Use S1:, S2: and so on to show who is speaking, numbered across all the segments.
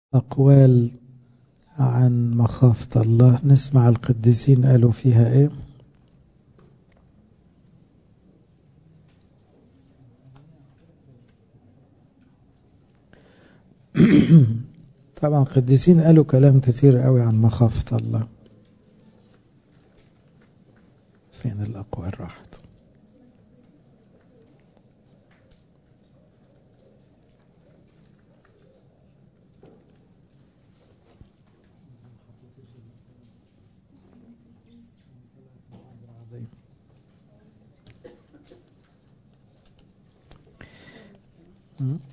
S1: أقوال عن مخافة الله نسمع القديسين قالوا فيها إيه طبعا القديسين قالوا كلام كتير قوي عن مخافة الله فين الأقوال راحت Mm-hmm.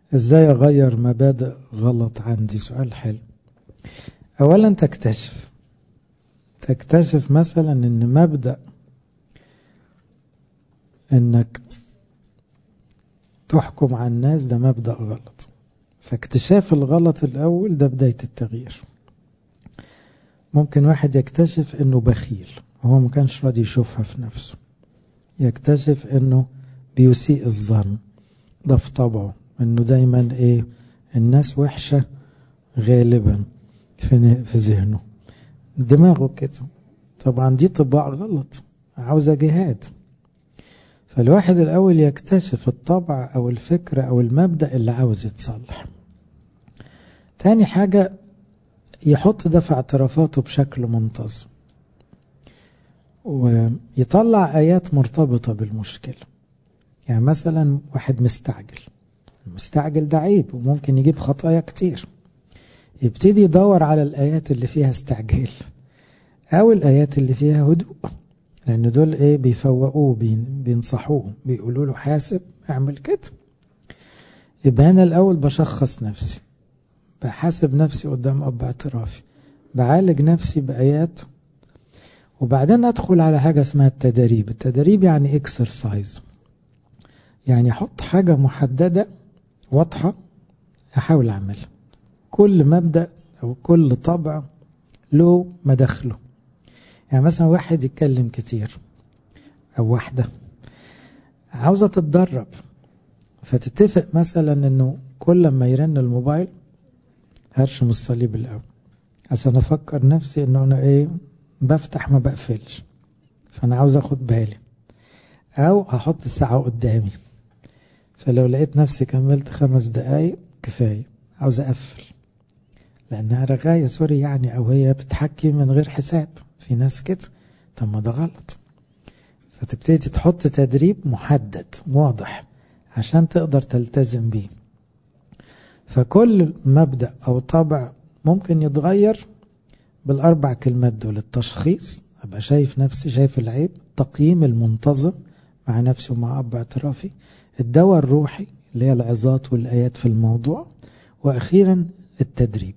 S1: ازاي اغير مبادئ غلط عندي سؤال حلو اولا تكتشف تكتشف مثلا ان مبدأ انك تحكم على الناس ده مبدأ غلط فاكتشاف الغلط الاول ده بداية التغيير ممكن واحد يكتشف انه بخيل وهو ما كانش راضي يشوفها في نفسه يكتشف انه بيسيء الظن ده في طبعه انه دايما ايه الناس وحشة غالبا في في ذهنه دماغه كده طبعا دي طباع غلط عاوزة جهاد فالواحد الأول يكتشف الطبع أو الفكرة أو المبدأ اللي عاوز يتصلح تاني حاجة يحط ده في اعترافاته بشكل منتظم ويطلع آيات مرتبطة بالمشكلة يعني مثلا واحد مستعجل المستعجل ده عيب وممكن يجيب خطايا كتير يبتدي يدور على الآيات اللي فيها استعجال أو الآيات اللي فيها هدوء لأن دول إيه بيفوقوه بينصحوه بيقولوا له حاسب اعمل كده يبقى أنا الأول بشخص نفسي بحاسب نفسي قدام أب اعترافي بعالج نفسي بآيات وبعدين أدخل على حاجة اسمها التدريب التدريب يعني اكسرسايز يعني أحط حاجة محددة واضحة أحاول أعملها كل مبدأ أو كل طبع له مداخله يعني مثلا واحد يتكلم كتير أو واحدة عاوزة تتدرب فتتفق مثلا أنه كل ما يرن الموبايل هرشم الصليب الأول عشان أفكر نفسي أنه أنا إيه بفتح ما بقفلش فأنا عاوز أخد بالي أو هحط الساعة قدامي فلو لقيت نفسي كملت خمس دقايق كفاية عاوز أقفل لأنها رغاية سوري يعني أو هي بتحكي من غير حساب في ناس كده طب ما ده غلط فتبتدي تحط تدريب محدد واضح عشان تقدر تلتزم بيه فكل مبدأ أو طبع ممكن يتغير بالأربع كلمات دول التشخيص أبقى شايف نفسي شايف العيب التقييم المنتظم مع نفسي ومع أب اعترافي الدواء الروحي اللي هي العظات والآيات في الموضوع وأخيرا التدريب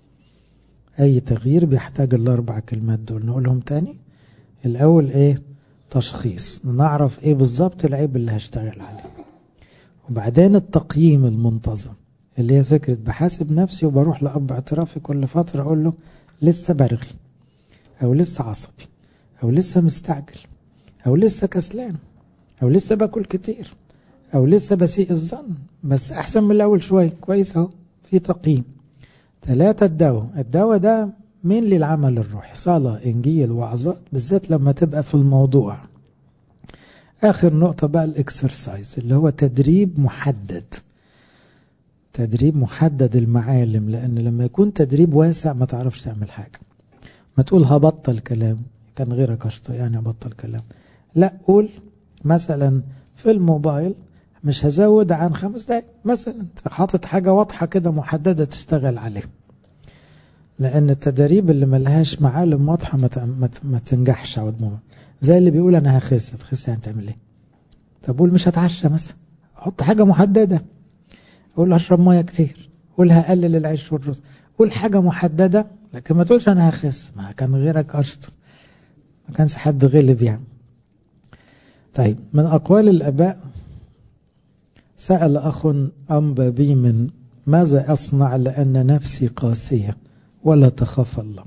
S1: أي تغيير بيحتاج الأربع كلمات دول نقولهم تاني الأول إيه تشخيص نعرف إيه بالظبط العيب اللي هشتغل عليه وبعدين التقييم المنتظم اللي هي فكرة بحاسب نفسي وبروح لأب اعترافي كل فترة أقول له لسه برغي أو لسه عصبي أو لسه مستعجل أو لسه كسلان أو لسه باكل كتير أو لسه بسيء الظن بس أحسن من الأول شوية كويس أهو في تقييم ثلاثة الدواء الدواء ده مين للعمل الروحي صلاة إنجيل وعظات بالذات لما تبقى في الموضوع آخر نقطة بقى الإكسرسايز اللي هو تدريب محدد تدريب محدد المعالم لأن لما يكون تدريب واسع ما تعرفش تعمل حاجة ما تقول هبطل كلام كان غيرك أشطى يعني أبطل كلام لا قول مثلا في الموبايل مش هزود عن خمس دقايق مثلا حاطط حاجة واضحة كده محددة تشتغل عليه لأن التدريب اللي ملهاش معالم واضحة ما ما تنجحش عود زي اللي بيقول أنا هخس تخس يعني تعمل إيه طب قول مش هتعشى مثلا حط حاجة محددة قول هشرب مية كتير قول هقلل العيش والرز قول حاجة محددة لكن ما تقولش أنا هخس ما كان غيرك أشطر ما كانش حد غلب يعني طيب من أقوال الأباء سأل أخ أنبى بي من ماذا أصنع لأن نفسي قاسية ولا تخاف الله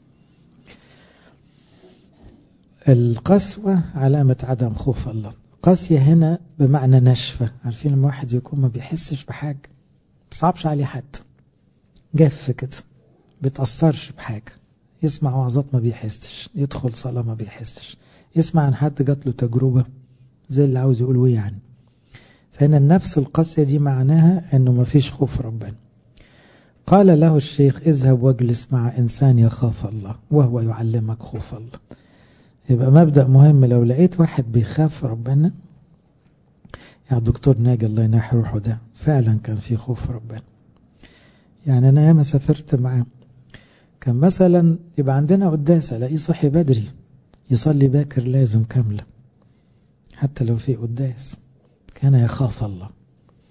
S1: القسوة علامة عدم خوف الله قاسية هنا بمعنى نشفة عارفين لما واحد يكون ما بيحسش بحاجة صعبش عليه حد جاف كده بيتأثرش بحاجة يسمع وعظات ما بيحسش يدخل صلاة ما بيحسش يسمع عن حد جات له تجربة زي اللي عاوز يقول ويه يعني فهنا النفس القاسية دي معناها انه ما فيش خوف ربنا قال له الشيخ اذهب واجلس مع انسان يخاف الله وهو يعلمك خوف الله يبقى مبدأ مهم لو لقيت واحد بيخاف ربنا يعني دكتور ناجي الله ينحي روحه ده فعلا كان في خوف ربنا يعني انا ياما سافرت معاه كان مثلا يبقى عندنا قداس الاقيه صحي بدري يصلي باكر لازم كامله حتى لو في قداس كان يخاف الله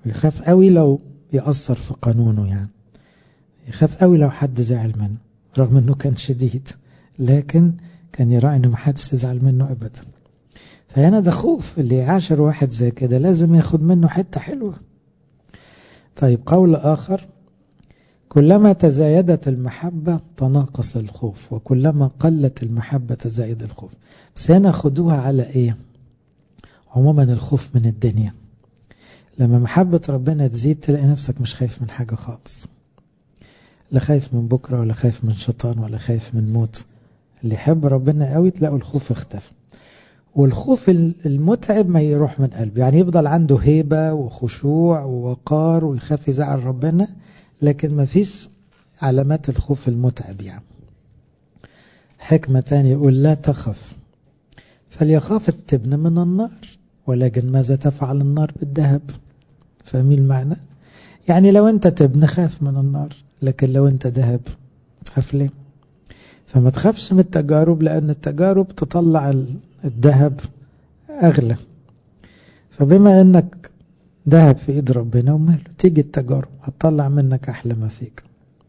S1: ويخاف قوي لو يأثر في قانونه يعني يخاف قوي لو حد زعل منه رغم انه كان شديد لكن كان يراعي انه محدش يزعل منه ابدا فهنا ده خوف اللي يعاشر واحد زي كده لازم ياخد منه حتة حلوة طيب قول آخر كلما تزايدت المحبة تناقص الخوف وكلما قلت المحبة تزايد الخوف بس هنا خدوها على ايه عموما الخوف من الدنيا لما محبة ربنا تزيد تلاقي نفسك مش خايف من حاجة خالص لا خايف من بكرة ولا خايف من شيطان ولا خايف من موت اللي يحب ربنا قوي تلاقوا الخوف اختفى والخوف المتعب ما يروح من قلبه يعني يفضل عنده هيبة وخشوع ووقار ويخاف يزعل ربنا لكن ما فيش علامات الخوف المتعب يعني حكمة تانية يقول لا تخف فليخاف التبن من النار ولكن ماذا تفعل النار بالذهب فاهمين المعنى يعني لو انت تبن خاف من النار لكن لو انت ذهب تخاف ليه فما تخافش من التجارب لان التجارب تطلع الذهب اغلى فبما انك ذهب في ايد ربنا وماله تيجي التجارب هتطلع منك احلى ما فيك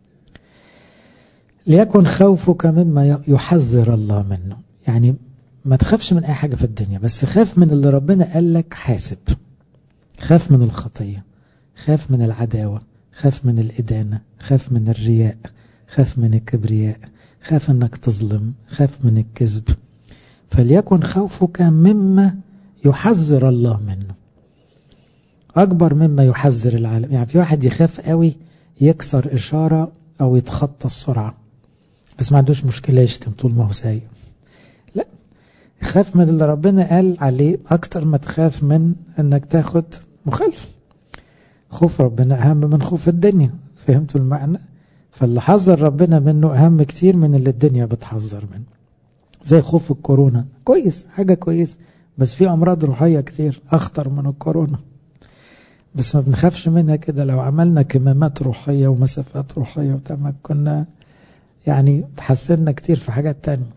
S1: ليكن خوفك مما يحذر الله منه يعني ما تخافش من اي حاجة في الدنيا بس خاف من اللي ربنا قال لك حاسب خاف من الخطية خاف من العداوة خاف من الإدانة خاف من الرياء خاف من الكبرياء خاف انك تظلم خاف من الكذب فليكن خوفك مما يحذر الله منه أكبر مما يحذر العالم يعني في واحد يخاف قوي يكسر إشارة أو يتخطى السرعة بس ما عندوش مشكلة يشتم طول ما هو سايق لا خاف من اللي ربنا قال عليه أكتر ما تخاف من أنك تاخد مخالفة خوف ربنا أهم من خوف الدنيا فهمتوا المعنى فاللي حذر ربنا منه أهم كتير من اللي الدنيا بتحذر منه زي خوف الكورونا كويس حاجة كويس بس في أمراض روحية كتير أخطر من الكورونا بس ما بنخافش منها كده لو عملنا كمامات روحية ومسافات روحية وتمام كنا يعني تحسننا كتير في حاجات تانية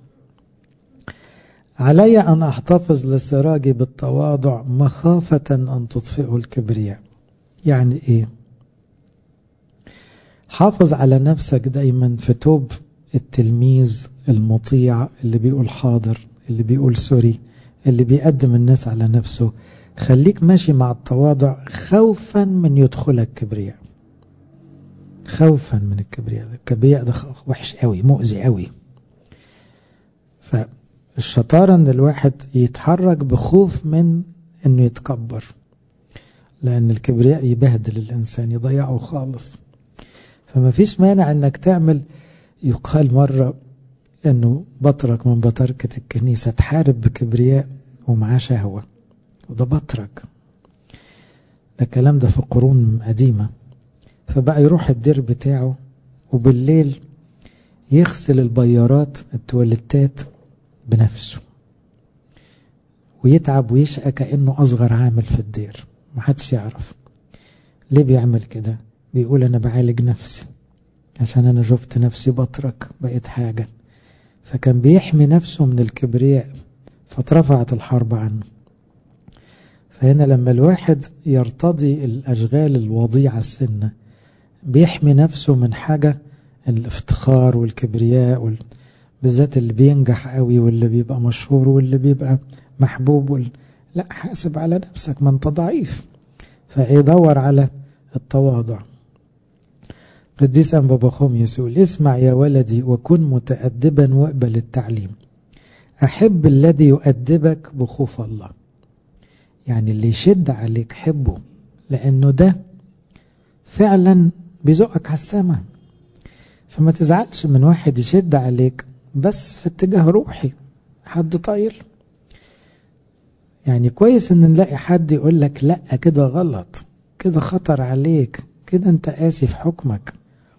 S1: علي أن أحتفظ لسراجي بالتواضع مخافة أن تطفئه الكبرياء يعني إيه حافظ على نفسك دايما في توب التلميذ المطيع اللي بيقول حاضر اللي بيقول سوري اللي بيقدم الناس على نفسه خليك ماشي مع التواضع خوفا من يدخلك كبرياء خوفا من الكبرياء الكبرياء ده وحش قوي مؤذي قوي فالشطارة ان الواحد يتحرك بخوف من انه يتكبر لان الكبرياء يبهدل الانسان يضيعه خالص فما فيش مانع انك تعمل يقال مرة انه بطرك من بطركة الكنيسة تحارب بكبرياء ومعاه شهوة وده بطرك ده الكلام ده في قرون قديمة فبقى يروح الدير بتاعه وبالليل يغسل البيارات التواليتات بنفسه ويتعب ويشقى كأنه أصغر عامل في الدير محدش يعرف ليه بيعمل كده بيقول أنا بعالج نفسي عشان أنا شفت نفسي بطرك بقيت حاجة فكان بيحمي نفسه من الكبرياء فاترفعت الحرب عنه فهنا لما الواحد يرتضي الأشغال الوضيعة السنة بيحمي نفسه من حاجة الافتخار والكبرياء وال... بالذات اللي بينجح قوي واللي بيبقى مشهور واللي بيبقى محبوب وال... لا حاسب على نفسك ما انت ضعيف فيدور على التواضع قديس أنبا خوميوس يقول اسمع يا ولدي وكن متأدبا واقبل التعليم أحب الذي يؤدبك بخوف الله يعني اللي يشد عليك حبه لأنه ده فعلا بيزقك على السماء فما تزعلش من واحد يشد عليك بس في اتجاه روحي حد طاير يعني كويس ان نلاقي حد يقول لك لا كده غلط كده خطر عليك كده انت قاسي في حكمك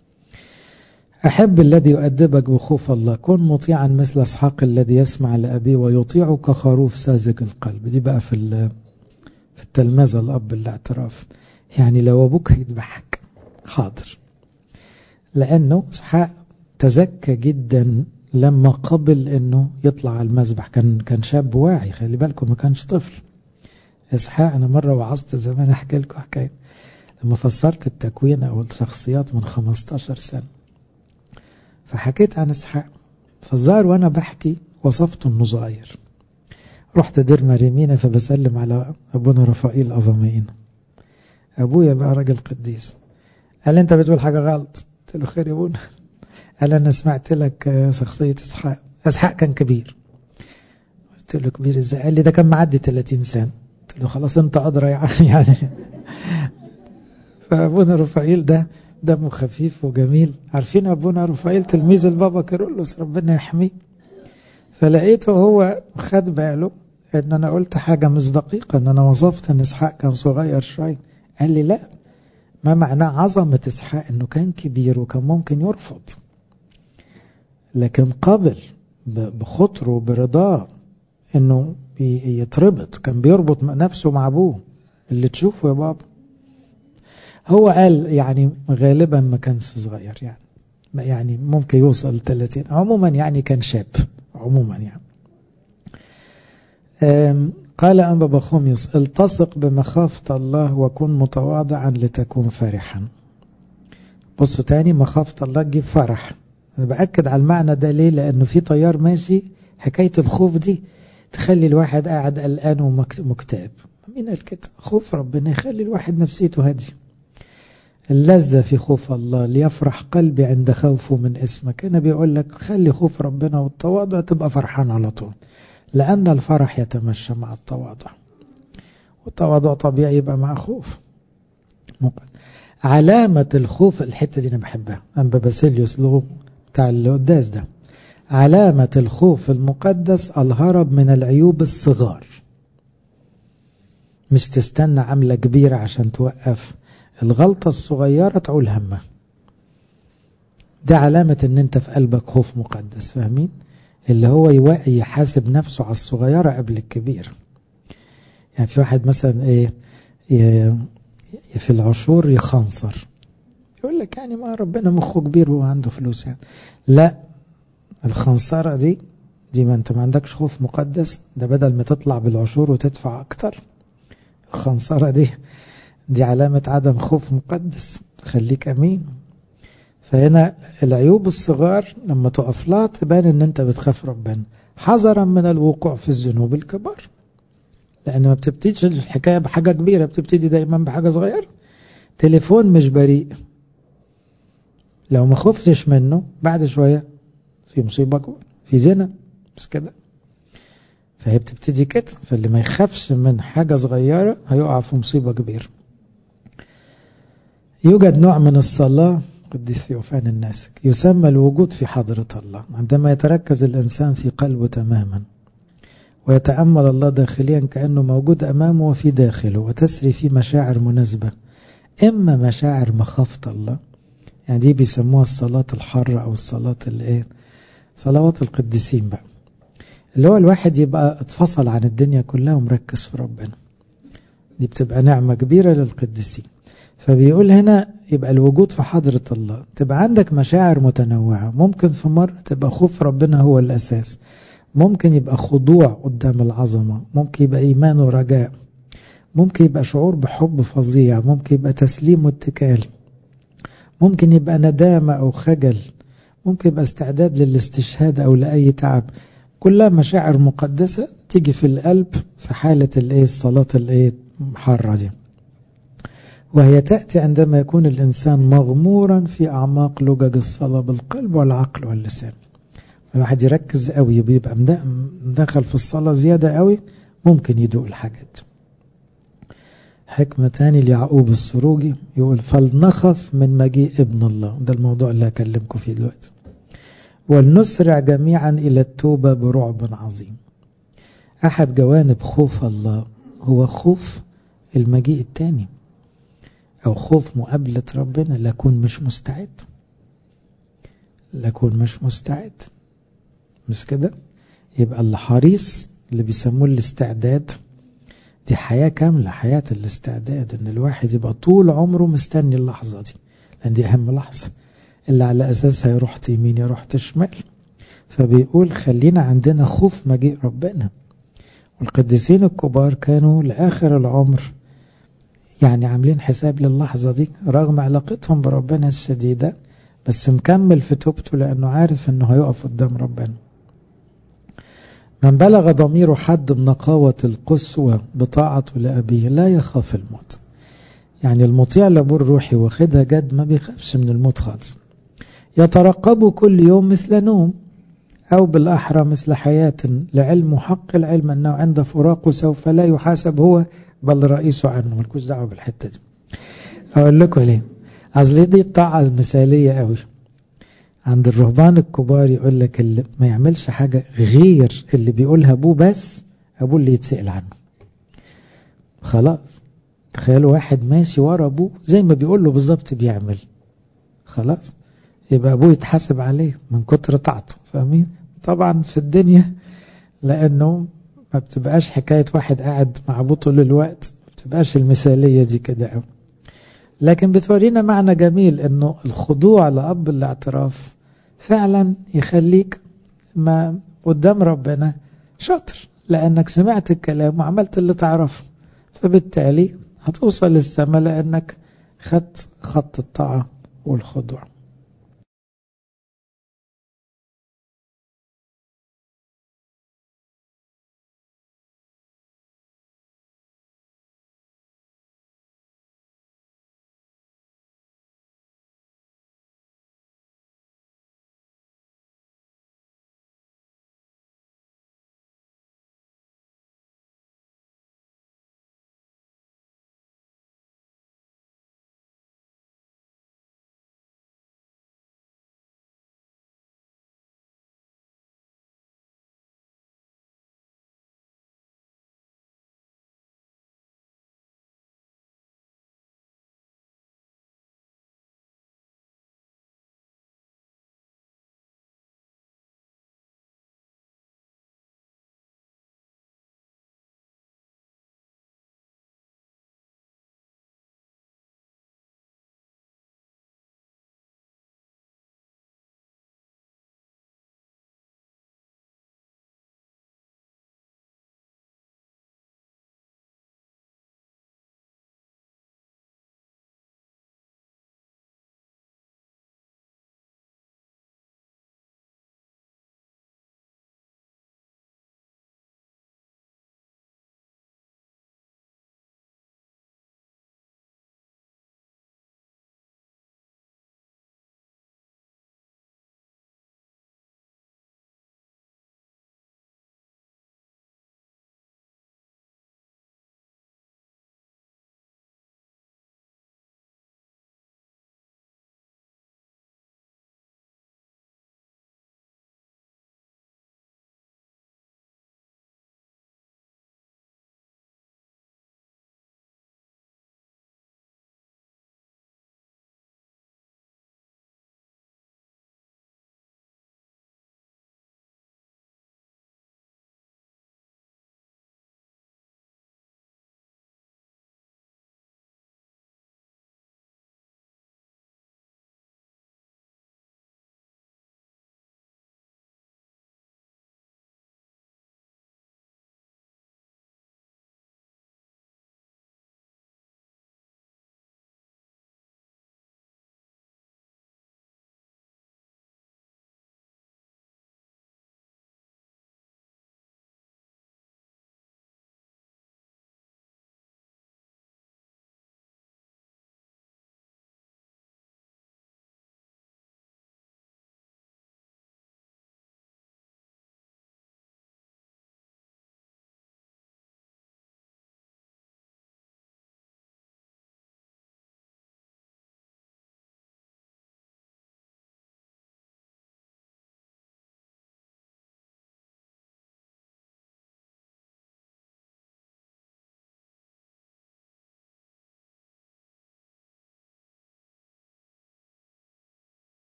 S1: أحب الذي يؤدبك بخوف الله كن مطيعا مثل اسحاق الذي يسمع لأبيه ويطيعك كخروف ساذج القلب دي بقى في في التلمذة الأب الاعتراف يعني لو أبوك هيذبحك حاضر لأنه اسحاق تزكى جدا لما قبل انه يطلع على المذبح كان كان شاب واعي خلي بالكم ما كانش طفل إسحاق أنا مرة وعظت زمان أحكي لكم حكاية لما فسرت التكوين أو الشخصيات من 15 سنة فحكيت عن إسحاق فالظاهر وأنا بحكي وصفت إنه صغير رحت دير مريمينا فبسلم على أبونا رفائيل أفامين أبويا بقى راجل قديس قال لي أنت بتقول حاجة غلط قلت له خير يا ابونا قال أنا سمعت لك شخصية إسحاق إسحاق كان كبير قلت له كبير إزاي قال لي ده كان معدي 30 سنة قلت له خلاص أنت أدرى يعني فأبونا رفائيل ده دمه خفيف وجميل عارفين أبونا رفائيل تلميذ البابا كيرلس ربنا يحميه فلقيته هو خد باله ان انا قلت حاجة مش دقيقة ان انا وصفت ان اسحاق كان صغير شوية قال لي لا ما معناه عظمة اسحاق انه كان كبير وكان ممكن يرفض لكن قبل بخطره وبرضاه انه يتربط كان بيربط نفسه مع ابوه اللي تشوفه يا بابا هو قال يعني غالبا ما كانش صغير يعني يعني ممكن يوصل 30 عموما يعني كان شاب عموما يعني قال أنبا بخوميوس التصق بمخافة الله وكن متواضعا لتكون فرحا بصوا تاني مخافة الله تجيب فرح أنا بأكد على المعنى ده ليه لأنه في طيار ماشي حكاية الخوف دي تخلي الواحد قاعد قلقان ومكتئب مين قال كده خوف ربنا يخلي الواحد نفسيته هاديه اللذة في خوف الله ليفرح قلبي عند خوفه من اسمك هنا بيقول لك خلي خوف ربنا والتواضع تبقى فرحان على طول لأن الفرح يتمشى مع التواضع والتواضع طبيعي يبقى مع خوف علامة الخوف الحتة دي أنا بحبها أنبا باسيليوس له بتاع القداس ده علامة الخوف المقدس الهرب من العيوب الصغار مش تستنى عملة كبيرة عشان توقف الغلطة الصغيرة تعول همه ده علامة ان انت في قلبك خوف مقدس فاهمين اللي هو يحاسب نفسه على الصغيرة قبل الكبير يعني في واحد مثلا ايه في العشور يخنصر يقول لك يعني ما ربنا مخه كبير وعنده فلوس يعني لا الخنصرة دي دي ما انت ما عندكش خوف مقدس ده بدل ما تطلع بالعشور وتدفع اكتر الخنصرة دي دي علامة عدم خوف مقدس خليك أمين فهنا العيوب الصغار لما تقف لها تبان ان انت بتخاف ربنا حذرا من الوقوع في الذنوب الكبار لان ما بتبتديش الحكاية بحاجة كبيرة بتبتدي دايما بحاجة صغيرة تليفون مش بريء لو ما خفتش منه بعد شوية في مصيبة كبيرة في زنا بس كده فهي بتبتدي كده فاللي ما يخافش من حاجة صغيرة هيقع في مصيبة كبيرة يوجد نوع من الصلاة قديس ثيوفان الناسك يسمى الوجود في حضرة الله عندما يتركز الإنسان في قلبه تماما ويتأمل الله داخليا كأنه موجود أمامه وفي داخله وتسري فيه مشاعر مناسبة إما مشاعر مخافة الله يعني دي بيسموها الصلاة الحارة أو الصلاة الإيه صلوات القديسين بقى اللي هو الواحد يبقى اتفصل عن الدنيا كلها ومركز في ربنا دي بتبقى نعمة كبيرة للقديسين فبيقول هنا يبقى الوجود في حضرة الله تبقى عندك مشاعر متنوعة ممكن في مرة تبقى خوف ربنا هو الأساس ممكن يبقى خضوع قدام العظمة ممكن يبقى إيمان ورجاء ممكن يبقى شعور بحب فظيع ممكن يبقى تسليم واتكال ممكن يبقى ندامة أو خجل ممكن يبقى استعداد للاستشهاد أو لأي تعب كلها مشاعر مقدسة تيجي في القلب في حالة الايه الصلاة الايه محرة دي وهي تأتي عندما يكون الإنسان مغمورا في أعماق لجج الصلاة بالقلب والعقل واللسان الواحد يركز قوي بيبقى مدخل في الصلاة زيادة قوي ممكن يدوق الحاجات حكمة تاني ليعقوب السروجي يقول فلنخف من مجيء ابن الله ده الموضوع اللي هكلمكم فيه دلوقتي ولنسرع جميعا إلى التوبة برعب عظيم أحد جوانب خوف الله هو خوف المجيء التاني أو خوف مقابلة ربنا لكون مش مستعد لكون مش مستعد مش كده يبقى اللي حريص اللي بيسموه الاستعداد دي حياة كاملة حياة الاستعداد ان الواحد يبقى طول عمره مستني اللحظة دي لان دي اهم لحظة اللي على اساسها يا رحت يمين يا رحت شمال فبيقول خلينا عندنا خوف مجيء ربنا والقديسين الكبار كانوا لآخر العمر يعني عاملين حساب للحظة دي رغم علاقتهم بربنا الشديدة بس مكمل في توبته لأنه عارف أنه هيقف قدام ربنا من بلغ ضميره حد النقاوة القسوة بطاعته لأبيه لا يخاف الموت يعني المطيع لأبوه الروحي واخدها جد ما بيخافش من الموت خالص يترقب كل يوم مثل نوم أو بالأحرى مثل حياة لعلم حق العلم أنه عند فراقه سوف لا يحاسب هو بل رئيسه عنه ملكوش دعوة بالحتة دي أقول لكم ليه أصل دي الطاعة المثالية قوي عند الرهبان الكبار يقول لك اللي ما يعملش حاجة غير اللي بيقولها أبوه بس أبوه اللي يتسأل عنه خلاص تخيلوا واحد ماشي ورا أبوه زي ما بيقول له بالظبط بيعمل خلاص يبقى أبوه يتحاسب عليه من كتر طاعته فاهمين طبعا في الدنيا لأنه ما بتبقاش حكاية واحد قاعد مع أبوه طول الوقت ما بتبقاش المثالية دي كده قوي لكن بتورينا معنى جميل انه الخضوع لأب الاعتراف فعلا يخليك ما قدام ربنا شاطر لأنك سمعت الكلام وعملت اللي تعرفه فبالتالي هتوصل للسماء لأنك خدت خط الطاعة والخضوع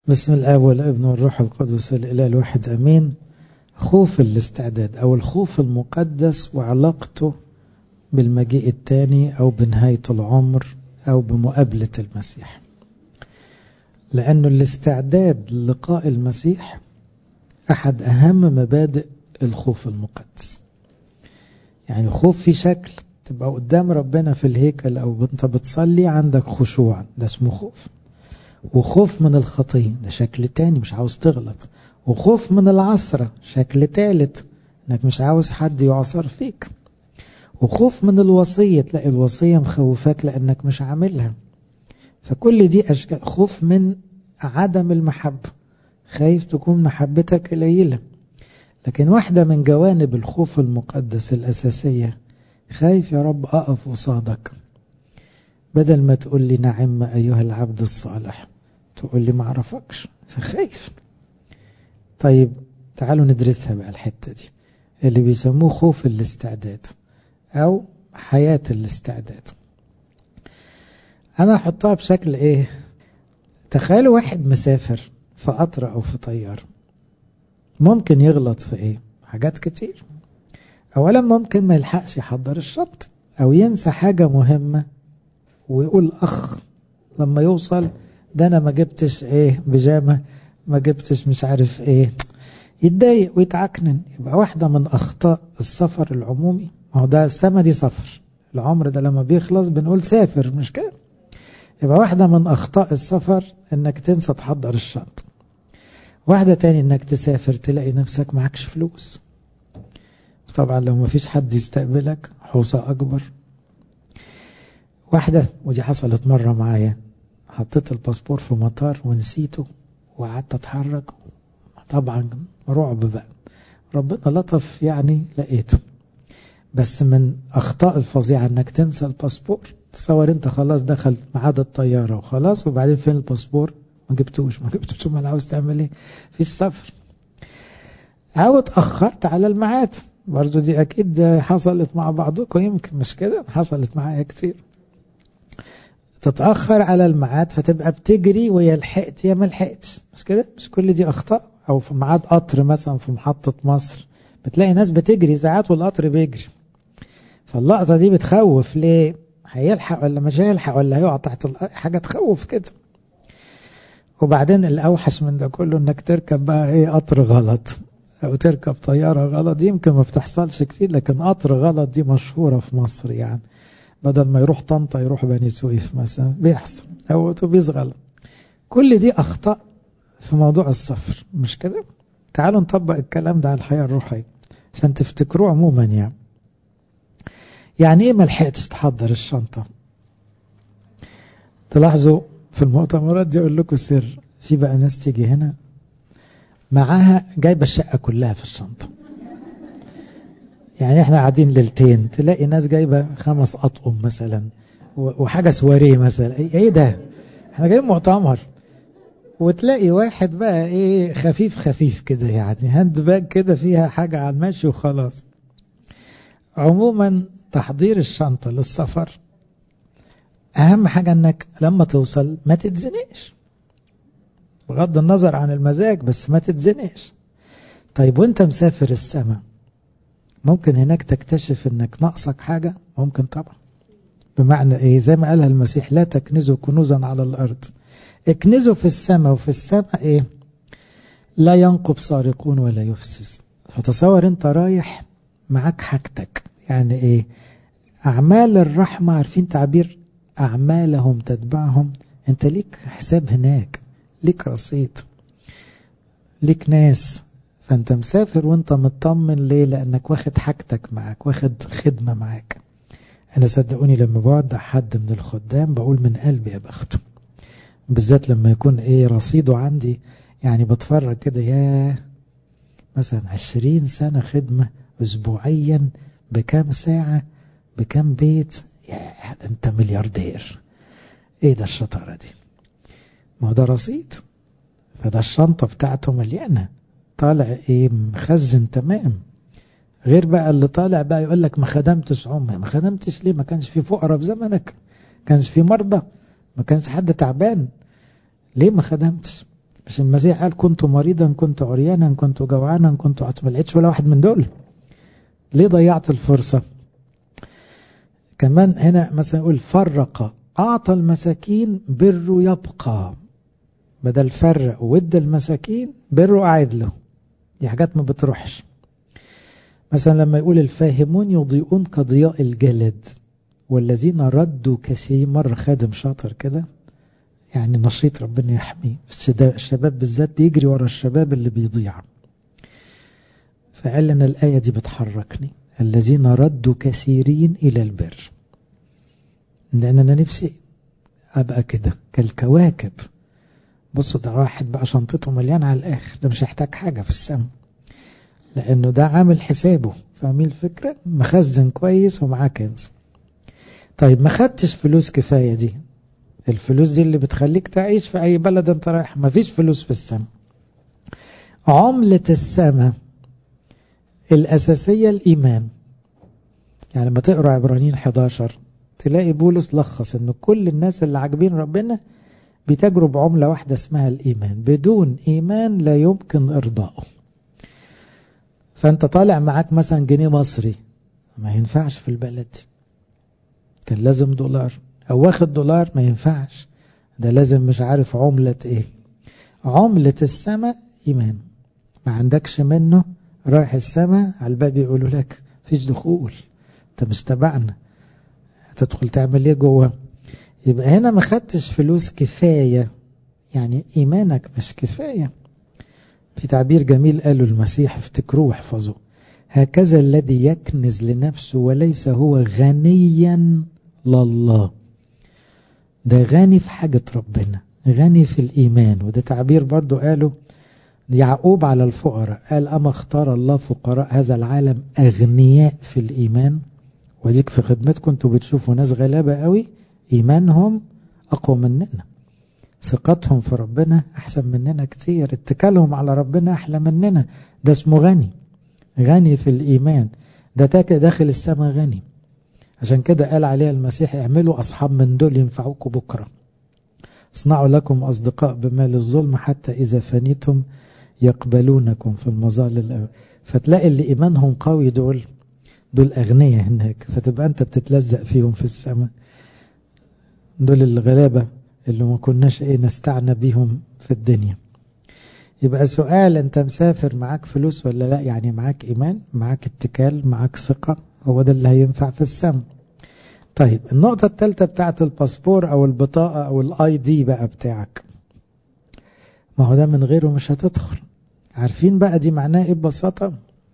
S1: بسم الاب والابن والروح القدس الاله الواحد امين خوف الاستعداد او الخوف المقدس وعلاقته بالمجيء الثاني او بنهايه العمر او بمقابله المسيح لانه الاستعداد للقاء المسيح احد اهم مبادئ الخوف المقدس يعني الخوف في شكل تبقى قدام ربنا في الهيكل او انت بتصلي عندك خشوع ده اسمه خوف وخوف من الخطيه ده شكل تاني مش عاوز تغلط وخوف من العصرة شكل تالت انك مش عاوز حد يعصر فيك وخوف من الوصية تلاقي الوصية مخوفاك لانك مش عاملها فكل دي اشكال خوف من عدم المحبة خايف تكون محبتك قليلة لكن واحدة من جوانب الخوف المقدس الأساسية خايف يا رب أقف قصادك بدل ما تقول لي نعم أيها العبد الصالح تقول لي ما اعرفكش فخايف طيب تعالوا ندرسها بقى الحتة دي اللي بيسموه خوف الاستعداد أو حياة الاستعداد أنا أحطها بشكل إيه تخيلوا واحد مسافر في قطر أو في طيارة ممكن يغلط في إيه حاجات كتير أولا ممكن ما يلحقش يحضر الشنطة أو ينسى حاجة مهمة ويقول أخ لما يوصل ده أنا ما جبتش إيه بيجامة ما جبتش مش عارف إيه يتضايق ويتعكنن يبقى واحدة من أخطاء السفر العمومي ما هو ده السما دي سفر العمر ده لما بيخلص بنقول سافر مش كده يبقى واحدة من أخطاء السفر إنك تنسى تحضر الشنطة واحدة تاني إنك تسافر تلاقي نفسك معكش فلوس طبعا لو مفيش حد يستقبلك حوصة أكبر واحدة ودي حصلت مرة معايا حطيت الباسبور في مطار ونسيته وقعدت أتحرك طبعا رعب بقى ربنا لطف يعني لقيته بس من أخطاء الفظيعة إنك تنسى الباسبور تصور أنت خلاص دخل ميعاد الطيارة وخلاص وبعدين فين الباسبور ما جبتوش ما جبتوش امال عاوز تعمل ايه في السفر او اتاخرت على الميعاد برضو دي اكيد حصلت مع بعضكم يمكن مش كده حصلت معايا كتير تتاخر على الميعاد فتبقى بتجري ويا لحقت يا ما لحقتش مش كده مش كل دي اخطاء او في ميعاد قطر مثلا في محطه مصر بتلاقي ناس بتجري ساعات والقطر بيجري فاللقطه دي بتخوف ليه هيلحق ولا مش هيلحق ولا هيقع تحت حاجه تخوف كده وبعدين الأوحش من ده كله إنك تركب بقى إيه قطر غلط أو تركب طيارة غلط دي يمكن ما بتحصلش كتير لكن قطر غلط دي مشهورة في مصر يعني بدل ما يروح طنطا يروح بني سويف مثلا بيحصل أو أتوبيس غلط كل دي أخطاء في موضوع السفر مش كده؟ تعالوا نطبق الكلام ده على الحياة الروحية عشان تفتكروه عموما يعني يعني ايه ما لحقتش تحضر الشنطة تلاحظوا في المؤتمرات دي اقول لكم سر في بقى ناس تيجي هنا معاها جايبه الشقه كلها في الشنطه يعني احنا قاعدين ليلتين تلاقي ناس جايبه خمس اطقم مثلا وحاجه سواريه مثلا ايه ده احنا جايين مؤتمر وتلاقي واحد بقى ايه خفيف خفيف كده يعني هاند باج كده فيها حاجه على المشي وخلاص عموما تحضير الشنطه للسفر اهم حاجة انك لما توصل ما تتزنقش بغض النظر عن المزاج بس ما تتزنقش طيب وانت مسافر السماء ممكن هناك تكتشف انك ناقصك حاجة ممكن طبعا بمعنى ايه زي ما قالها المسيح لا تكنزوا كنوزا على الارض اكنزوا في السماء وفي السماء ايه لا ينقب سارقون ولا يفسس فتصور انت رايح معاك حاجتك يعني ايه اعمال الرحمة عارفين تعبير أعمالهم تتبعهم أنت ليك حساب هناك ليك رصيد ليك ناس فأنت مسافر وأنت مطمن ليه لأنك واخد حاجتك معاك واخد خدمة معاك أنا صدقوني لما بودع حد من الخدام بقول من قلبي يا بخته بالذات لما يكون إيه رصيده عندي يعني بتفرج كده يا مثلا عشرين سنة خدمة أسبوعيا بكام ساعة بكام بيت يا ده انت ملياردير ايه ده الشطارة دي ما هو ده رصيد فده الشنطة بتاعته مليانة طالع ايه مخزن تمام غير بقى اللي طالع بقى يقول لك ما خدمتش عمري ما خدمتش ليه ما كانش في فقراء في زمنك ما كانش في مرضى ما كانش حد تعبان ليه ما خدمتش مش المسيح قال كنت مريضا كنت عريانا كنت جوعانا كنت عطشان ما لقيتش ولا واحد من دول ليه ضيعت الفرصة كمان هنا مثلا يقول فرق أعطى المساكين بره يبقى بدل فرق وادى المساكين بره قاعد له دي حاجات ما بتروحش مثلا لما يقول الفاهمون يضيئون كضياء الجلد والذين ردوا كثير مرة خادم شاطر كده يعني نشيط ربنا يحميه الشباب بالذات بيجري ورا الشباب اللي بيضيع فقال لنا الآية دي بتحركني الذين ردوا كثيرين إلى البر لأن أنا نفسي أبقى كده كالكواكب بصوا ده واحد بقى شنطته مليانة على الآخر ده مش هيحتاج حاجة في السماء لأنه ده عامل حسابه فاهمين الفكرة مخزن كويس ومعاه كنز طيب ما خدتش فلوس كفاية دي الفلوس دي اللي بتخليك تعيش في أي بلد أنت رايح ما فيش فلوس في السماء عملة السماء الأساسية الإيمان يعني لما تقرأ عبرانيين 11 تلاقي بولس لخص أن كل الناس اللي عاجبين ربنا بيتاجروا بعملة واحدة اسمها الإيمان بدون إيمان لا يمكن إرضائه فأنت طالع معاك مثلا جنيه مصري ما ينفعش في البلد دي كان لازم دولار أو واخد دولار ما ينفعش ده لازم مش عارف عملة إيه عملة السماء إيمان ما عندكش منه رايح السماء على الباب يقولوا لك فيش دخول انت مش تبعنا هتدخل تعمل ايه جوه يبقى هنا ما خدتش فلوس كفاية يعني إيمانك مش كفاية في تعبير جميل قاله المسيح افتكروه احفظوه هكذا الذي يكنز لنفسه وليس هو غنيا لله ده غني في حاجة ربنا غني في الإيمان وده تعبير برضو قاله يعقوب على الفقراء قال أما اختار الله فقراء هذا العالم أغنياء في الإيمان وديك في خدمتكم انتوا بتشوفوا ناس غلابة قوي إيمانهم أقوى مننا ثقتهم في ربنا أحسن مننا كتير اتكالهم على ربنا أحلى مننا ده اسمه غني غني في الإيمان ده داخل السماء غني عشان كده قال عليها المسيح اعملوا أصحاب من دول ينفعوكم بكرة اصنعوا لكم أصدقاء بمال الظلم حتى إذا فنيتم يقبلونكم في المظال فتلاقي اللي إيمانهم قوي دول دول أغنياء هناك فتبقى أنت بتتلزق فيهم في السماء دول الغلابة اللي ما كناش ايه نستعنى بيهم في الدنيا يبقى سؤال انت مسافر معاك فلوس ولا لا يعني معاك ايمان معاك اتكال معاك ثقة هو ده اللي هينفع في السماء طيب النقطة الثالثة بتاعت الباسبور او البطاقة او الاي دي بقى بتاعك ما هو ده من غيره مش هتدخل عارفين بقى دي معناه ايه ببساطة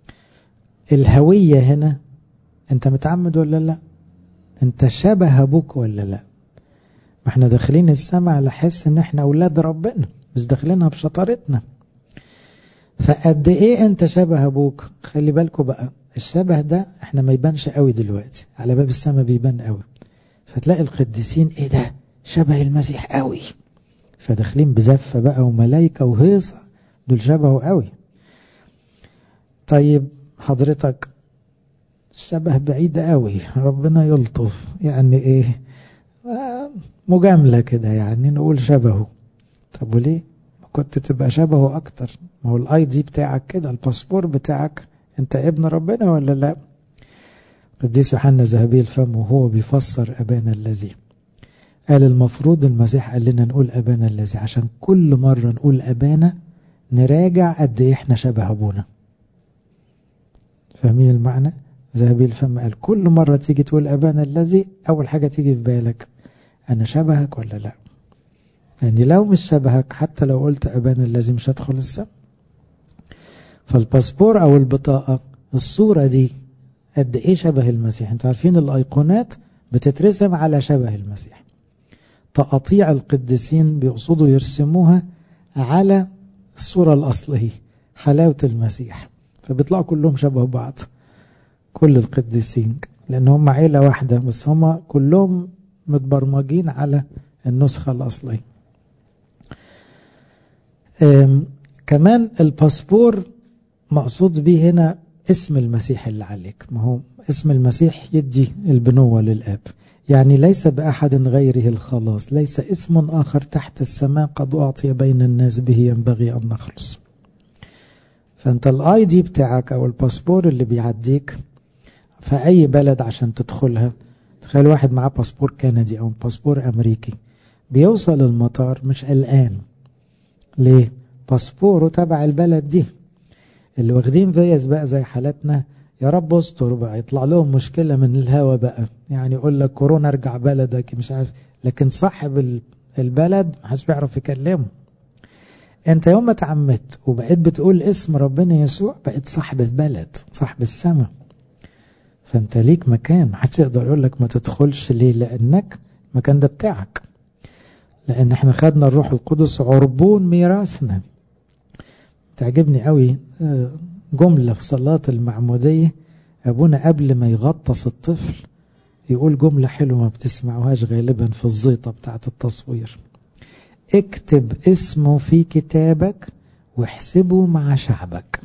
S1: الهوية هنا انت متعمد ولا لا انت شبه ابوك ولا لا ما احنا داخلين السماء على حس ان احنا اولاد ربنا مش داخلينها بشطارتنا فقد ايه انت شبه ابوك خلي بالكوا بقى الشبه ده احنا ما يبانش قوي دلوقتي على باب السماء بيبان قوي فتلاقي القديسين ايه ده شبه المسيح قوي فداخلين بزفة بقى وملايكة وهيصة دول شبهه قوي طيب حضرتك شبه بعيد قوي ربنا يلطف يعني ايه مجاملة كده يعني نقول شبهه طب وليه ما كنت تبقى شبهه اكتر ما هو الاي دي بتاعك كده الباسبور بتاعك انت ابن ربنا ولا لا قديس يوحنا ذهبي الفم وهو بيفسر ابانا الذي قال المفروض المسيح قال لنا نقول ابانا الذي عشان كل مرة نقول ابانا نراجع قد ايه احنا شبه ابونا فاهمين المعنى ذهبي الفم قال كل مرة تيجي تقول أبانا الذي أول حاجة تيجي في بالك أنا شبهك ولا لا يعني لو مش شبهك حتى لو قلت أبانا الذي مش هدخل السم فالباسبور أو البطاقة الصورة دي قد إيه شبه المسيح انتوا عارفين الأيقونات بتترسم على شبه المسيح تقاطيع القديسين بيقصدوا يرسموها على الصورة الأصلية حلاوة المسيح فبيطلعوا كلهم شبه بعض كل القديسين لأن هم عيلة واحدة بس هم كلهم متبرمجين على النسخة الأصلية كمان الباسبور مقصود به هنا اسم المسيح اللي عليك ما هو اسم المسيح يدي البنوة للآب يعني ليس بأحد غيره الخلاص ليس اسم آخر تحت السماء قد أعطي بين الناس به ينبغي أن نخلص فأنت الاي دي بتاعك أو الباسبور اللي بيعديك في أي بلد عشان تدخلها تخيل واحد معاه باسبور كندي أو باسبور أمريكي بيوصل المطار مش قلقان ليه؟ باسبوره تبع البلد دي اللي واخدين فيز بقى زي حالتنا يا رب استر بقى يطلع لهم مشكلة من الهوا بقى يعني يقول لك كورونا ارجع بلدك مش عارف لكن صاحب البلد محدش بيعرف يكلمه انت يوم ما تعمدت وبقيت بتقول اسم ربنا يسوع بقيت صاحب البلد صاحب السماء فانت ليك مكان محدش يقدر يقول لك ما تدخلش ليه لانك المكان ده بتاعك لان احنا خدنا الروح القدس عربون ميراثنا تعجبني قوي جملة في صلاة المعمودية أبونا قبل ما يغطس الطفل يقول جملة حلوة ما بتسمعوهاش غالبا في الزيطة بتاعة التصوير اكتب اسمه في كتابك واحسبه مع شعبك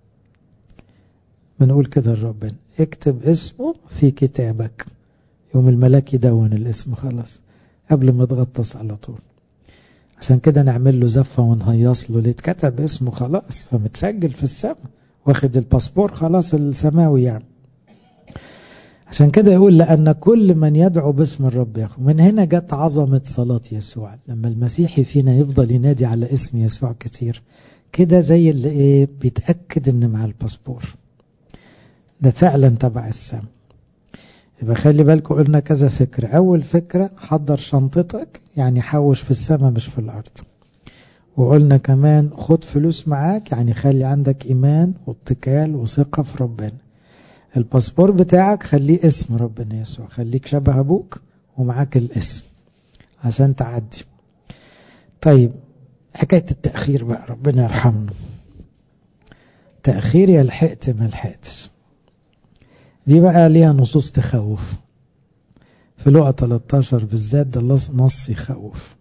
S1: بنقول كده لربنا اكتب اسمه في كتابك يوم الملاك يدون الاسم خلاص قبل ما تغطس على طول عشان كده نعمل له زفة ونهيص له ليه اتكتب اسمه خلاص فمتسجل في السماء واخد الباسبور خلاص السماوي يعني عشان كده يقول لأن كل من يدعو باسم الرب يخو من هنا جت عظمة صلاة يسوع لما المسيحي فينا يفضل ينادي على اسم يسوع كتير كده زي اللي ايه بيتأكد ان مع الباسبور ده فعلا تبع السم يبقى خلي بالكم قلنا كذا فكرة أول فكرة حضر شنطتك يعني حوش في السماء مش في الأرض وقلنا كمان خد فلوس معاك يعني خلي عندك إيمان واتكال وثقة في ربنا الباسبور بتاعك خليه اسم ربنا يسوع خليك شبه أبوك ومعاك الاسم عشان تعدي طيب حكاية التأخير بقى ربنا يرحمنا تأخير يا لحقت ما لحقتش دي بقى ليها نصوص تخوف في لقى 13 بالذات ده نص يخوف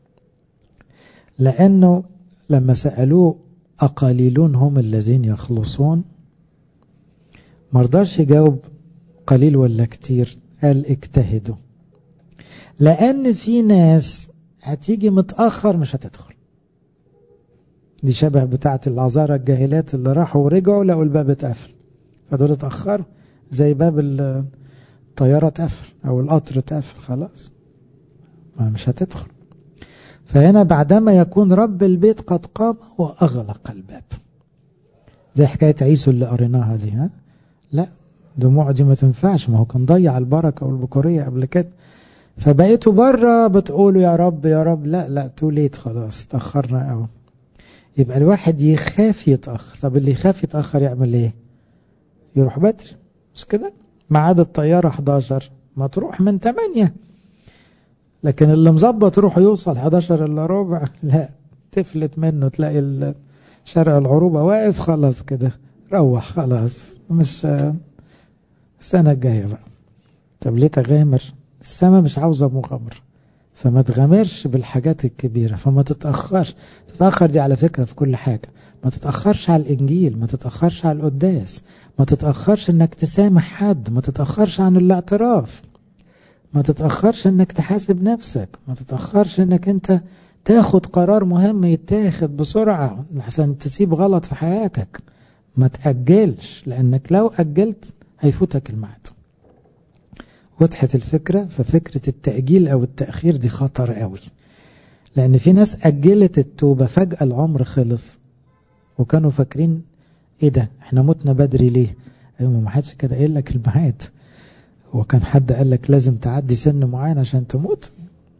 S1: لأنه لما سألوه أقليلون هم الذين يخلصون مرضاش يجاوب قليل ولا كتير قال اجتهدوا لأن في ناس هتيجي متأخر مش هتدخل دي شبه بتاعة العذارى الجاهلات اللي راحوا ورجعوا لقوا الباب اتقفل فدول اتأخروا زي باب الطيارة اتقفل أو القطر اتقفل خلاص ما مش هتدخل فهنا بعدما يكون رب البيت قد قام وأغلق الباب زي حكاية عيسو اللي قريناها دي ها لا دموع دي ما تنفعش ما هو كان ضيع البركة والبكورية قبل كده فبقيتوا بره بتقولوا يا رب يا رب لا لا توليت خلاص تأخرنا قوي يبقى الواحد يخاف يتأخر طب اللي يخاف يتأخر يعمل ايه يروح بدري مش كده ميعاد الطيارة 11 ما تروح من 8 لكن اللي مظبط روح يوصل 11 الا ربع لا تفلت منه تلاقي شارع العروبة واقف خلاص كده روح خلاص مش السنة الجاية بقى طب ليه تغامر السما مش عاوزة مغامرة فما تغامرش بالحاجات الكبيرة فما تتأخرش تتأخر دي على فكرة في كل حاجة ما تتأخرش على الإنجيل ما تتأخرش على القداس ما تتأخرش انك تسامح حد ما تتأخرش عن الاعتراف ما تتأخرش انك تحاسب نفسك ما تتأخرش انك انت تاخد قرار مهم يتاخد بسرعة لحسن تسيب غلط في حياتك ما تأجلش لأنك لو أجلت هيفوتك الميعاد وضحت الفكرة ففكرة التأجيل أو التأخير دي خطر قوي لأن في ناس أجلت التوبة فجأة العمر خلص وكانوا فاكرين إيه ده إحنا متنا بدري ليه أيوة ما حدش كده قايل لك الميعاد هو كان حد قال لك لازم تعدي سن معين عشان تموت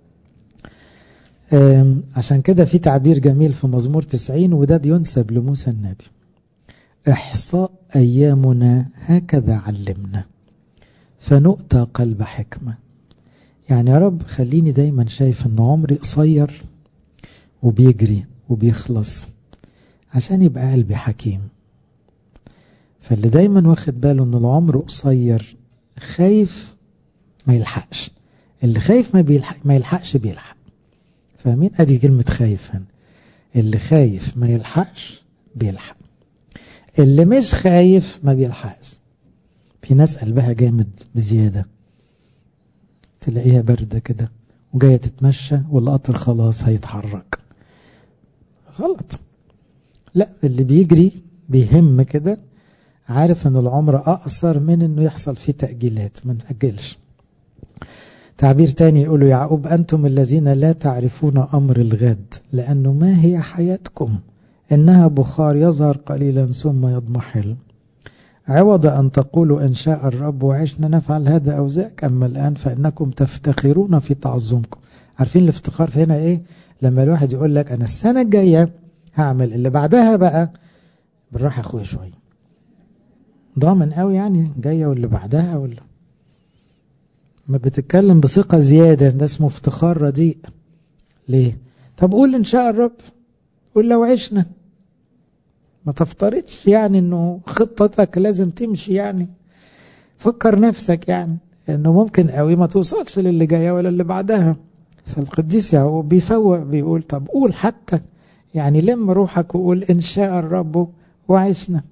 S1: عشان كده في تعبير جميل في مزمور 90 وده بينسب لموسى النبي إحصاء أيامنا هكذا علمنا فنؤتى قلب حكمة يعني يا رب خليني دايما شايف ان عمري قصير وبيجري وبيخلص عشان يبقى قلبي حكيم فاللي دايما واخد باله ان العمر قصير خايف ما يلحقش اللي خايف ما, بيلحق ما يلحقش بيلحق فاهمين ادي كلمة خايف هنا اللي خايف ما يلحقش بيلحق اللي مش خايف ما بيلحقش في ناس قلبها جامد بزيادة تلاقيها باردة كده وجاية تتمشى والقطر خلاص هيتحرك غلط لا اللي بيجري بيهم كده عارف ان العمر اقصر من انه يحصل فيه تأجيلات ما نأجلش تعبير تاني يقولوا يعقوب أنتم الذين لا تعرفون أمر الغد لأنه ما هي حياتكم إنها بخار يظهر قليلا ثم يضمحل عوض أن تقولوا إن شاء الرب وعشنا نفعل هذا أو ذاك أما الآن فإنكم تفتخرون في تعظمكم عارفين الافتخار في هنا إيه لما الواحد يقول لك أنا السنة الجاية هعمل اللي بعدها بقى بالراحة أخويا شوية ضامن قوي يعني جاية واللي بعدها ولا ما بتتكلم بثقة زيادة ده اسمه افتخار رديء ليه طب قول إن شاء الرب قول لو عشنا ما تفترضش يعني انه خطتك لازم تمشي يعني فكر نفسك يعني انه ممكن قوي ما توصلش للي جايه ولا اللي بعدها فالقديس يعقوب بيفوق بيقول طب قول حتى يعني لم روحك وقول ان شاء الرب وعشنا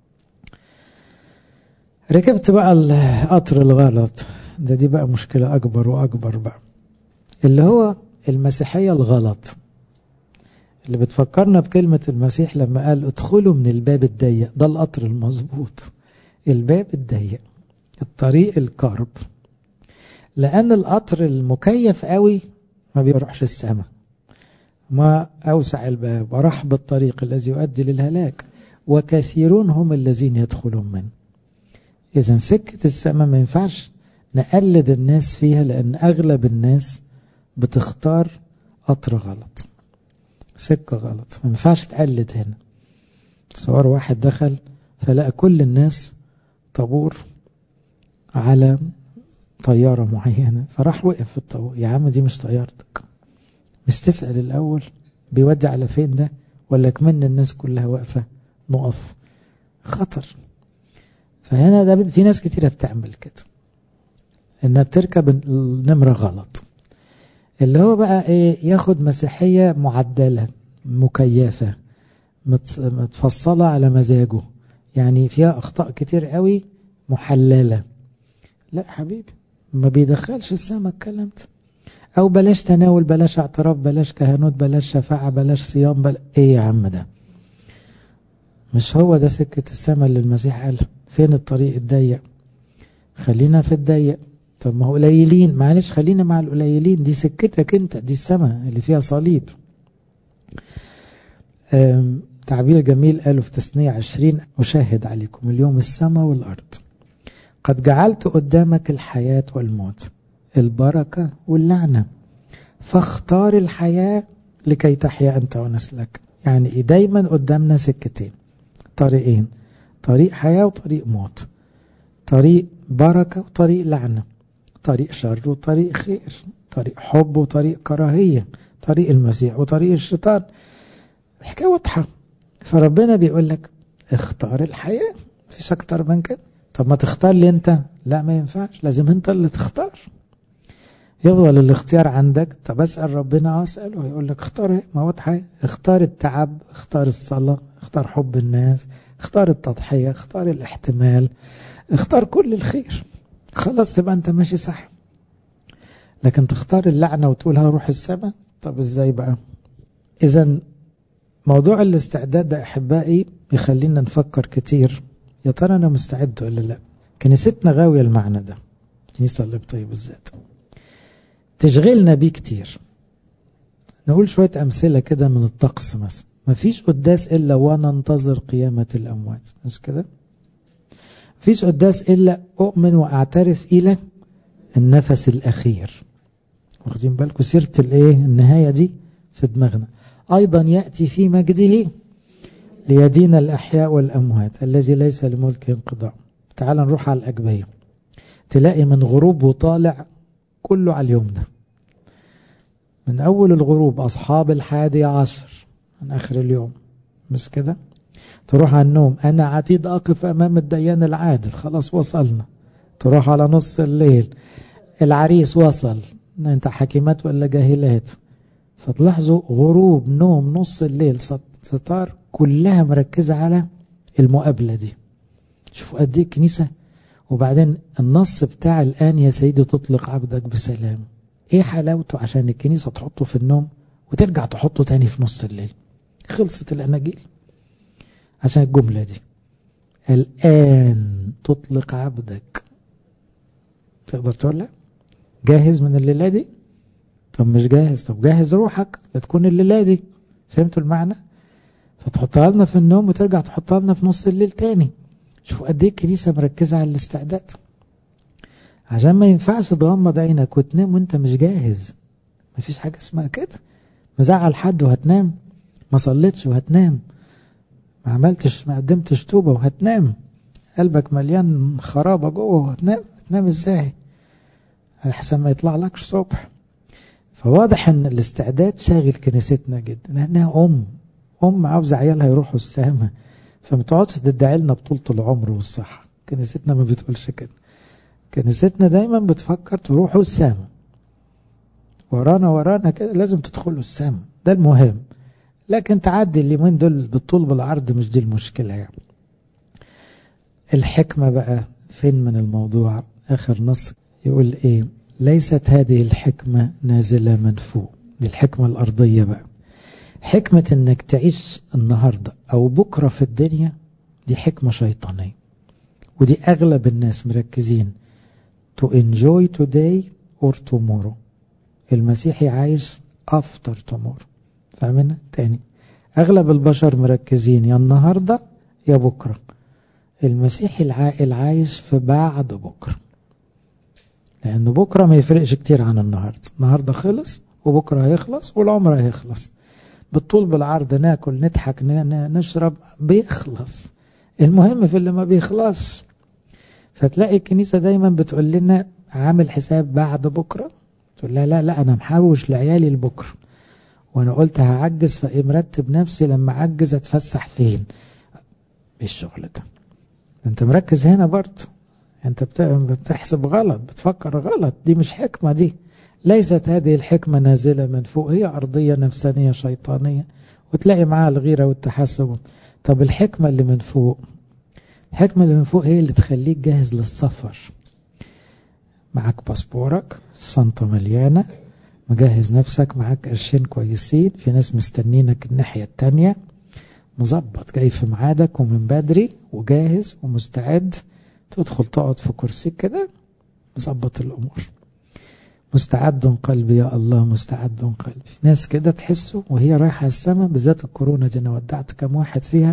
S1: ركبت بقى القطر الغلط ده دي بقى مشكلة أكبر وأكبر بقى اللي هو المسيحية الغلط اللي بتفكرنا بكلمة المسيح لما قال ادخلوا من الباب الضيق ده القطر المظبوط الباب الضيق الطريق الكرب لأن القطر المكيف قوي ما بيروحش السماء ما أوسع الباب ورحب الطريق الذي يؤدي للهلاك وكثيرون هم الذين يدخلون منه إذا سكة السماء ما ينفعش نقلد الناس فيها لأن أغلب الناس بتختار قطر غلط سكة غلط ما ينفعش تقلد هنا صور واحد دخل فلقى كل الناس طابور على طيارة معينة فراح وقف في الطابور يا عم دي مش طيارتك مش تسأل الأول بيودي على فين ده ولا كمان الناس كلها واقفة نقف خطر فهنا ده في ناس كتيرة بتعمل كده انها بتركب النمرة غلط اللي هو بقى ايه ياخد مسيحية معدلة مكيفة متفصلة على مزاجه يعني فيها اخطاء كتير قوي محللة لا حبيبي ما بيدخلش السما الكلام ده او بلاش تناول بلاش اعتراف بلاش كهنوت بلاش شفاعة بلاش صيام بلا ايه يا عم ده مش هو ده سكة السما اللي المسيح قال فين الطريق الضيق خلينا في الضيق طب ما هو قليلين معلش خلينا مع القليلين دي سكتك انت دي السماء اللي فيها صليب تعبير جميل قاله في تسنية عشرين أشاهد عليكم اليوم السماء والأرض قد جعلت قدامك الحياة والموت البركة واللعنة فاختار الحياة لكي تحيا أنت ونسلك يعني دايما قدامنا سكتين طريقين طريق حياة وطريق موت طريق بركة وطريق لعنة طريق شر وطريق خير طريق حب وطريق كراهية طريق المسيح وطريق الشيطان الحكاية واضحة فربنا بيقول لك اختار الحياة مفيش أكتر من كده طب ما تختار لي أنت لا ما ينفعش لازم أنت اللي تختار يفضل الاختيار عندك طب اسأل ربنا أسأله يقول لك اختار ايه ما واضحة اختار التعب اختار الصلاة اختار حب الناس اختار التضحية اختار الاحتمال اختار كل الخير خلاص تبقى انت ماشي صح لكن تختار اللعنة وتقول هروح السماء طب ازاي بقى اذا موضوع الاستعداد ده احبائي يخلينا نفكر كتير يا ترى انا مستعد ولا لا كنيستنا غاوية المعنى ده كنيسة القبطية بالذات تشغلنا بيه كتير نقول شوية أمثلة كده من الطقس مثلا مفيش قداس إلا وننتظر قيامة الأموات مش كده مفيش قداس إلا أؤمن وأعترف إلى النفس الأخير واخدين بالكم سيرة الإيه النهاية دي في دماغنا أيضا يأتي في مجده ليدين الأحياء والأموات الذي ليس لملك انقضاء تعال نروح على الأجبية تلاقي من غروب وطالع كله على اليوم ده من أول الغروب أصحاب الحادي عشر من آخر اليوم مش كده تروح على النوم أنا عتيد أقف أمام الديان العادل خلاص وصلنا تروح على نص الليل العريس وصل أنت حكيمات ولا جاهلات فتلاحظوا غروب نوم نص الليل ستار كلها مركزة على المقابلة دي شوفوا قد ايه الكنيسة وبعدين النص بتاع الآن يا سيدي تطلق عبدك بسلام ايه حلاوته عشان الكنيسة تحطه في النوم وترجع تحطه تاني في نص الليل خلصت الأناجيل عشان الجملة دي الآن تطلق عبدك تقدر تقول لا جاهز من الليلة دي طب مش جاهز طب جاهز روحك لتكون الليلة دي فهمتوا المعنى فتحطها لنا في النوم وترجع تحطها لنا في نص الليل تاني شوف قد ايه الكنيسة مركزة على الاستعداد عشان ما ينفعش تغمض عينك وتنام وانت مش جاهز مفيش حاجة اسمها كده مزعل حد وهتنام ما صليتش وهتنام ما عملتش ما قدمتش توبة وهتنام قلبك مليان خرابة جوه وهتنام هتنام ازاي احسن ما يطلع لكش صبح فواضح ان الاستعداد شاغل كنيستنا جدا لانها ام ام عاوزه عيالها يروحوا السما فما تقعدش تدعي لنا بطولة العمر والصحة كنيستنا ما بتقولش كده كنيستنا دايما بتفكر تروحوا السما ورانا ورانا كده لازم تدخلوا السما ده المهم لكن تعدي اليومين دول بالطول بالعرض مش دي المشكلة يعني الحكمة بقى فين من الموضوع آخر نص يقول إيه ليست هذه الحكمة نازلة من فوق دي الحكمة الأرضية بقى حكمة انك تعيش النهاردة او بكرة في الدنيا دي حكمة شيطانية ودي اغلب الناس مركزين to enjoy today or tomorrow المسيحي عايش after tomorrow فاهمين تاني اغلب البشر مركزين يا النهاردة يا بكرة المسيحي العاقل عايش في بعد بكرة لأنه بكرة ما يفرقش كتير عن النهاردة النهاردة خلص وبكرة هيخلص والعمر هيخلص بالطول بالعرض ناكل نضحك نشرب بيخلص المهم في اللي ما بيخلص فتلاقي الكنيسة دايما بتقول لنا عامل حساب بعد بكرة تقول لا لا لا أنا محوش لعيالي لبكرة وأنا قلت هعجز فإيه مرتب نفسي لما أعجز أتفسح فين إيه الشغل ده أنت مركز هنا برضه أنت بتحسب غلط بتفكر غلط دي مش حكمة دي ليست هذه الحكمة نازلة من فوق هي أرضية نفسانية شيطانية وتلاقي معاها الغيرة والتحسب طب الحكمة اللي من فوق الحكمة اللي من فوق هي اللي تخليك جاهز للسفر معاك باسبورك شنطة مليانة مجهز نفسك معاك قرشين كويسين في ناس مستنينك الناحية التانية مظبط جاي في ميعادك ومن بدري وجاهز ومستعد تدخل تقعد في كرسيك كده مظبط الأمور مستعد قلبي يا الله مستعد قلبي ناس كده تحسوا وهي رايحة السماء بالذات الكورونا دي أنا ودعت كم واحد فيها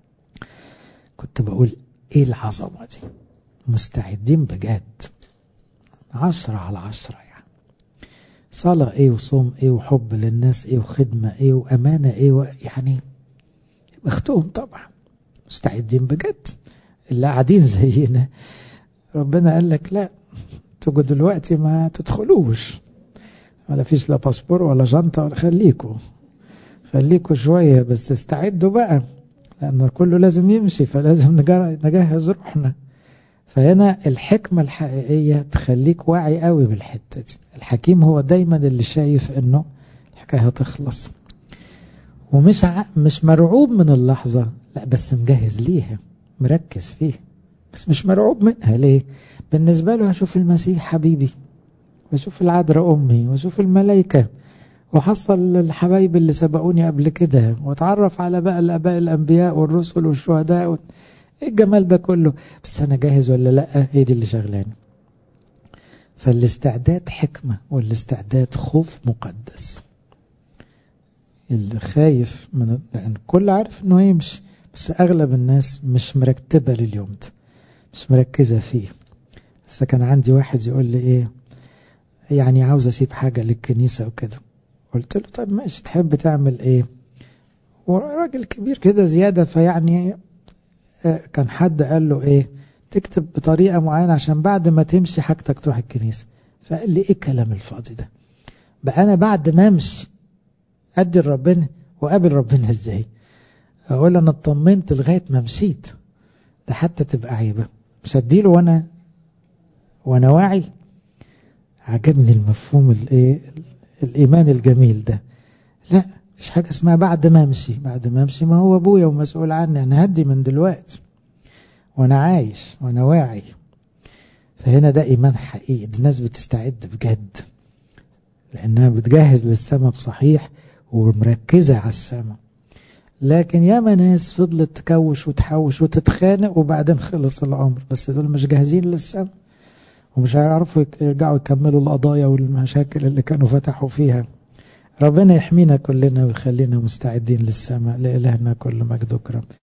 S1: كنت بقول إيه العظمة دي مستعدين بجد عشرة على عشرة يعني صلاة إيه وصوم إيه وحب للناس إيه وخدمة إيه وأمانة إيه و... يعني بختهم طبعا مستعدين بجد اللي قاعدين زينا ربنا قال لك لا تجوا دلوقتي ما تدخلوش ولا فيش لا باسبور ولا جنطة ولا خليكوا خليكوا شوية بس استعدوا بقى لأن كله لازم يمشي فلازم نجهز روحنا فهنا الحكمة الحقيقية تخليك واعي قوي بالحتة دي الحكيم هو دايما اللي شايف انه الحكاية هتخلص ومش ع... مش مرعوب من اللحظة لا بس مجهز ليها مركز فيها بس مش مرعوب منها ليه بالنسبة له هشوف المسيح حبيبي واشوف العذراء أمي واشوف الملائكة وحصل الحبايب اللي سبقوني قبل كده واتعرف على بقى الآباء الأنبياء والرسل والشهداء و... ايه الجمال ده كله بس أنا جاهز ولا لأ هي دي اللي شغلاني فالاستعداد حكمة والاستعداد خوف مقدس اللي خايف من يعني الكل عارف انه يمشي بس اغلب الناس مش مرتبة لليوم ده مش مركزة فيه بس كان عندي واحد يقول لي ايه يعني عاوز اسيب حاجة للكنيسة وكده قلت له طيب ماشي تحب تعمل ايه وراجل كبير كده زيادة فيعني كان حد قال له ايه تكتب بطريقة معينة عشان بعد ما تمشي حاجتك تروح الكنيسة فقال لي ايه الكلام الفاضي ده بقى انا بعد ما امشي ادي لربنا وقابل ربنا ازاي اقول انا اطمنت لغاية ما مشيت ده حتى تبقى عيبة مش اديله وانا وانا واعي عجبني المفهوم الايه الايمان الجميل ده لا مفيش حاجة اسمها بعد ما امشي بعد ما امشي ما هو ابويا ومسؤول عني انا هدي من دلوقتي وانا عايش وانا واعي فهنا ده إيمان حقيقي دي الناس بتستعد بجد لأنها بتجهز للسماء بصحيح ومركزة على السماء لكن ياما ناس فضلت تكوش وتحوش وتتخانق وبعدين خلص العمر بس دول مش جاهزين للسماء ومش هيعرفوا يرجعوا يكملوا القضايا والمشاكل اللي كانوا فتحوا فيها ربنا يحمينا كلنا ويخلينا مستعدين للسماء لإلهنا كل مجد وكرم